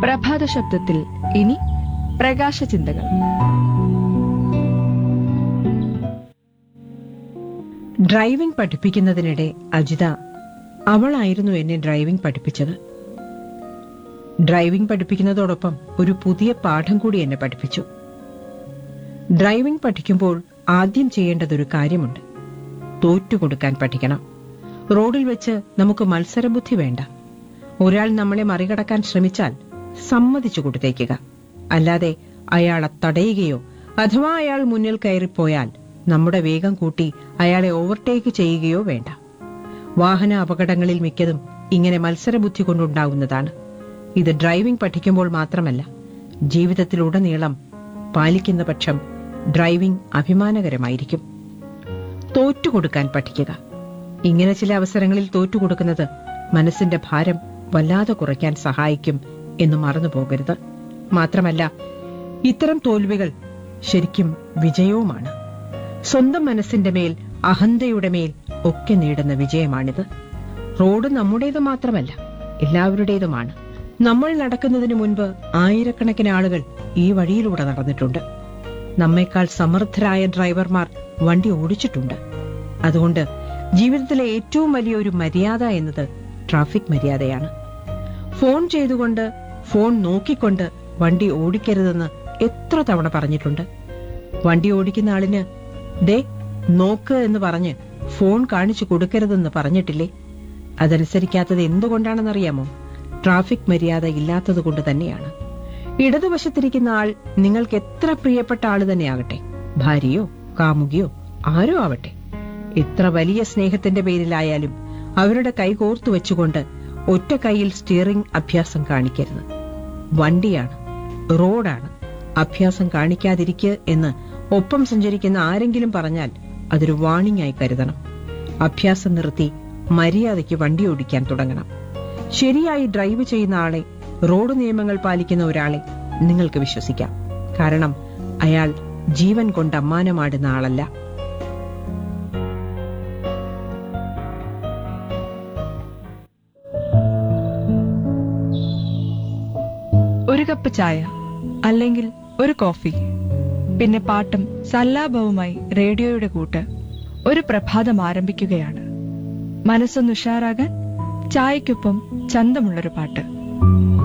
പ്രഭാത ശബ്ദത്തിൽ ഇനി പ്രകാശ ചിന്തകൾ ഡ്രൈവിംഗ് പഠിപ്പിക്കുന്നതിനിടെ അജിത അവളായിരുന്നു എന്നെ ഡ്രൈവിംഗ് പഠിപ്പിച്ചത് ഡ്രൈവിംഗ് പഠിപ്പിക്കുന്നതോടൊപ്പം ഒരു പുതിയ പാഠം കൂടി എന്നെ പഠിപ്പിച്ചു ഡ്രൈവിംഗ് പഠിക്കുമ്പോൾ ആദ്യം ചെയ്യേണ്ടത് ഒരു കാര്യമുണ്ട് തോറ്റുകൊടുക്കാൻ പഠിക്കണം റോഡിൽ വെച്ച് നമുക്ക് മത്സരബുദ്ധി വേണ്ട ഒരാൾ നമ്മളെ മറികടക്കാൻ ശ്രമിച്ചാൽ സമ്മതിച്ചു കൊടുത്തേക്കുക അല്ലാതെ അയാളെ തടയുകയോ അഥവാ അയാൾ മുന്നിൽ കയറിപ്പോയാൽ നമ്മുടെ വേഗം കൂട്ടി അയാളെ ഓവർടേക്ക് ചെയ്യുകയോ വേണ്ട വാഹന അപകടങ്ങളിൽ മിക്കതും ഇങ്ങനെ മത്സരബുദ്ധി കൊണ്ടുണ്ടാകുന്നതാണ് ഇത് ഡ്രൈവിംഗ് പഠിക്കുമ്പോൾ മാത്രമല്ല ജീവിതത്തിലുടനീളം പാലിക്കുന്ന പക്ഷം ഡ്രൈവിംഗ് അഭിമാനകരമായിരിക്കും തോറ്റുകൊടുക്കാൻ പഠിക്കുക ഇങ്ങനെ ചില അവസരങ്ങളിൽ തോറ്റുകൊടുക്കുന്നത് മനസ്സിന്റെ ഭാരം വല്ലാതെ കുറയ്ക്കാൻ സഹായിക്കും എന്ന് മറന്നു പോകരുത് മാത്രമല്ല ഇത്തരം തോൽവികൾ ശരിക്കും വിജയവുമാണ് സ്വന്തം മനസ്സിന്റെ മേൽ അഹന്തയുടെ മേൽ ഒക്കെ നേടുന്ന വിജയമാണിത് റോഡ് നമ്മുടേത് മാത്രമല്ല എല്ലാവരുടേതുമാണ് നമ്മൾ നടക്കുന്നതിന് മുൻപ് ആയിരക്കണക്കിന് ആളുകൾ ഈ വഴിയിലൂടെ നടന്നിട്ടുണ്ട് നമ്മേക്കാൾ സമർത്ഥരായ ഡ്രൈവർമാർ വണ്ടി ഓടിച്ചിട്ടുണ്ട് അതുകൊണ്ട് ജീവിതത്തിലെ ഏറ്റവും വലിയൊരു മര്യാദ എന്നത് ട്രാഫിക് മര്യാദയാണ് ഫോൺ ചെയ്തുകൊണ്ട് ഫോൺ നോക്കിക്കൊണ്ട് വണ്ടി ഓടിക്കരുതെന്ന് എത്ര തവണ പറഞ്ഞിട്ടുണ്ട് വണ്ടി ഓടിക്കുന്ന ആളിന് ദേ നോക്ക് എന്ന് പറഞ്ഞ് ഫോൺ കാണിച്ചു കൊടുക്കരുതെന്ന് പറഞ്ഞിട്ടില്ലേ അതനുസരിക്കാത്തത് എന്തുകൊണ്ടാണെന്നറിയാമോ ട്രാഫിക് മര്യാദ ഇല്ലാത്തത് കൊണ്ട് തന്നെയാണ് ഇടതുവശത്തിരിക്കുന്ന ആൾ നിങ്ങൾക്ക് എത്ര പ്രിയപ്പെട്ട ആള് തന്നെയാകട്ടെ ഭാര്യയോ കാമുകിയോ ആരോ ആവട്ടെ എത്ര വലിയ സ്നേഹത്തിന്റെ പേരിലായാലും അവരുടെ കൈ കോർത്തു വെച്ചുകൊണ്ട് ഒറ്റ കൈയിൽ സ്റ്റിയറിംഗ് അഭ്യാസം കാണിക്കരുത് വണ്ടിയാണ് റോഡാണ് അഭ്യാസം കാണിക്കാതിരിക്കുക എന്ന് ഒപ്പം സഞ്ചരിക്കുന്ന ആരെങ്കിലും പറഞ്ഞാൽ അതൊരു വാണിംഗ് ആയി കരുതണം അഭ്യാസം നിർത്തി മര്യാദയ്ക്ക് വണ്ടി ഓടിക്കാൻ തുടങ്ങണം ശരിയായി ഡ്രൈവ് ചെയ്യുന്ന ആളെ റോഡ് നിയമങ്ങൾ പാലിക്കുന്ന ഒരാളെ നിങ്ങൾക്ക് വിശ്വസിക്കാം കാരണം അയാൾ ജീവൻ കൊണ്ട് അമ്മാനമാടുന്ന ആളല്ല ഒരു കപ്പ് ചായ അല്ലെങ്കിൽ ഒരു കോഫി പിന്നെ പാട്ടും സല്ലാപവുമായി റേഡിയോയുടെ കൂട്ട് ഒരു പ്രഭാതം ആരംഭിക്കുകയാണ് മനസ്സൊന്ന് ഉഷാറാകാൻ ചായക്കൊപ്പം ചന്തമുള്ളൊരു പാട്ട്